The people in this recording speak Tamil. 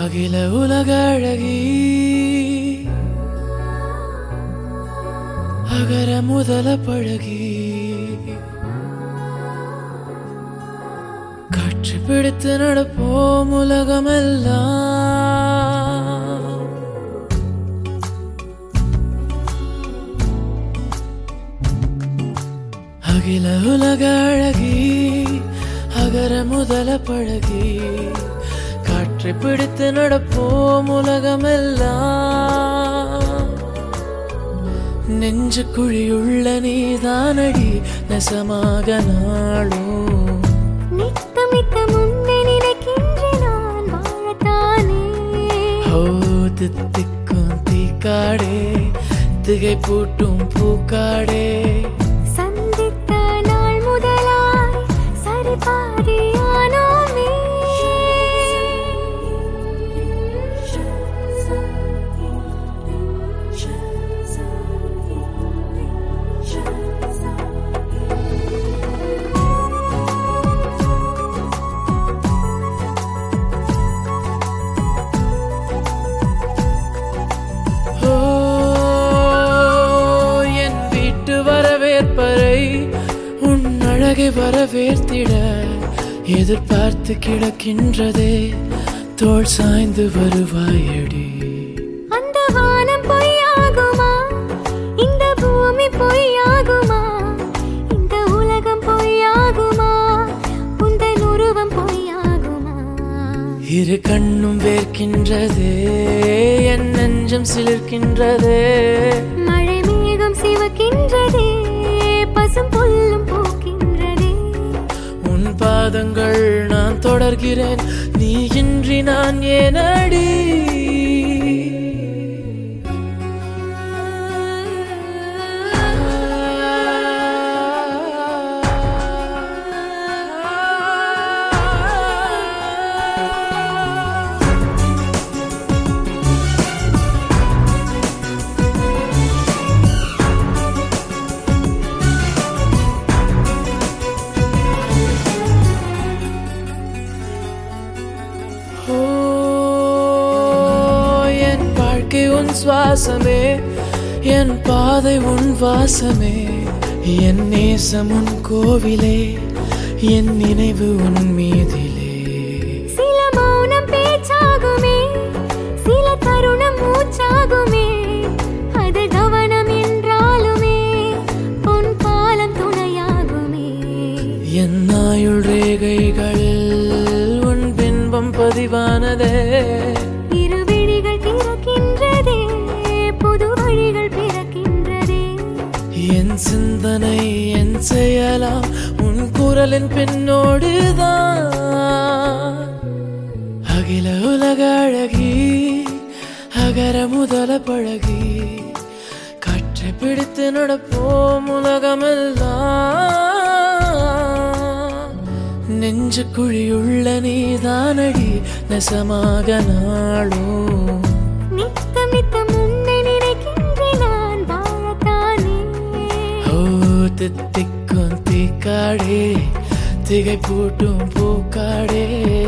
அகில உலக அழகி அகர முதல பழகி காற்று பிடித்து நடப்போம் உலகமெல்லாம் அகில உலக அழகி அகர முதல பழகி காற்றை பிடித்து நடப்போம் உலகமெல்லாம் நெஞ்சு குழியுள்ள நீதானடி நெசமாக நாளும் நித்தமித்த முன்னே நினைக்கின்ற நான் வாழத்தானே ஓ தித்திக்கும் தீக்காடே திகை பூட்டும் பூக்காடே சந்தித்த நாள் முதலாய் சரிபாதியானோமே ஓ என் வீட்டு வரவேற்பறை உன் அழகை வரவேற்த்திட எதிர்பார்த்து கிடக்கின்றதே தோள் சாய்ந்து வருவாயடி அந்த வானம் பொய்யாகுமா இந்த பூமி பொய்யாகுமா இந்த உலகம் பொய்யாகுமா உந்தன் உருவம் பொய்யாகுமா இரு கண்ணும் வேர்க்கின்றதே என் நெஞ்சம் சிலிர்க்கின்றதே மழை மேகம் சிவக்கின்றதே பசும் புல்லும் பூக்கின்றதே உன் பாதங்கள் நான் தொடர்கிறேன் நீ இன்றி நான் ஏனடி ஓ என் வாழ்க்கை உன் சுவாசமே என் பாதை உன் வாசமே என் நேசம் உன் கோவிலே என் நினைவு உன் மீதிலே சில மௌனம் பேச்சாகுமே சில தருணம் மூச்சாகுமே அது கவனம் என்றாலுமே பொன் பாலம் துணையாகுமே என் ஆயுள் ரேகைகளில் உன் பின்பம் பதிவானதே இரு விழிகள் திறக்கின்றதே புது வழிகள் பிறக்கின்றதே என் சிந்தனை என் செயலாம் உன் குரலின் பின்னோடுதான் அகில உலக அழகி அகர முதல பழகி காற்றை பிடித்து நடப்போம் உலகமெல்லாம் நெஞ்சு குழியுள்ள நீதானடி நெசமாக நாளும் நித்தம் நித்தம் உன்னை நினைக்கின்ற நான் வாழத்தானே ஓ தித்திக்கும் தீக்காடே திகை பூட்டும் பூக்காடே